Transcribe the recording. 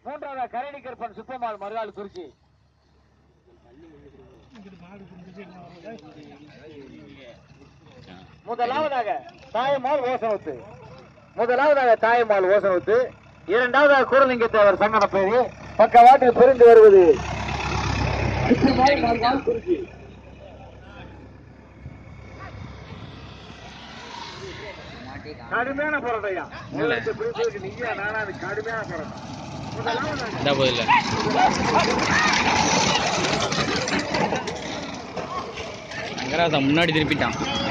மூன்றாவது கரணி கருப்பன் சுப்பமால் மறுநாள் குறிச்சி முதலாவதாக தாயம்மாள் ஓசனத்து முதலாவதாக தாயம்மாள் ஓசனத்து இரண்டாவதாக குரலிங்க தேவர் சங்கன பேரு பக்கவாட்டில் பிரிந்து வருவது சுப்பமால் மறுநாள் குறிச்சி கடுமையான போராட்டம் முதலமைச்ச பிரிப்பதற்கு நீங்க நானா அது கடுமையான போராட்டம் முதலாவதாக இந்த போதில்ல ரங்கராஜா முன்னாடி திருப்பிட்டான்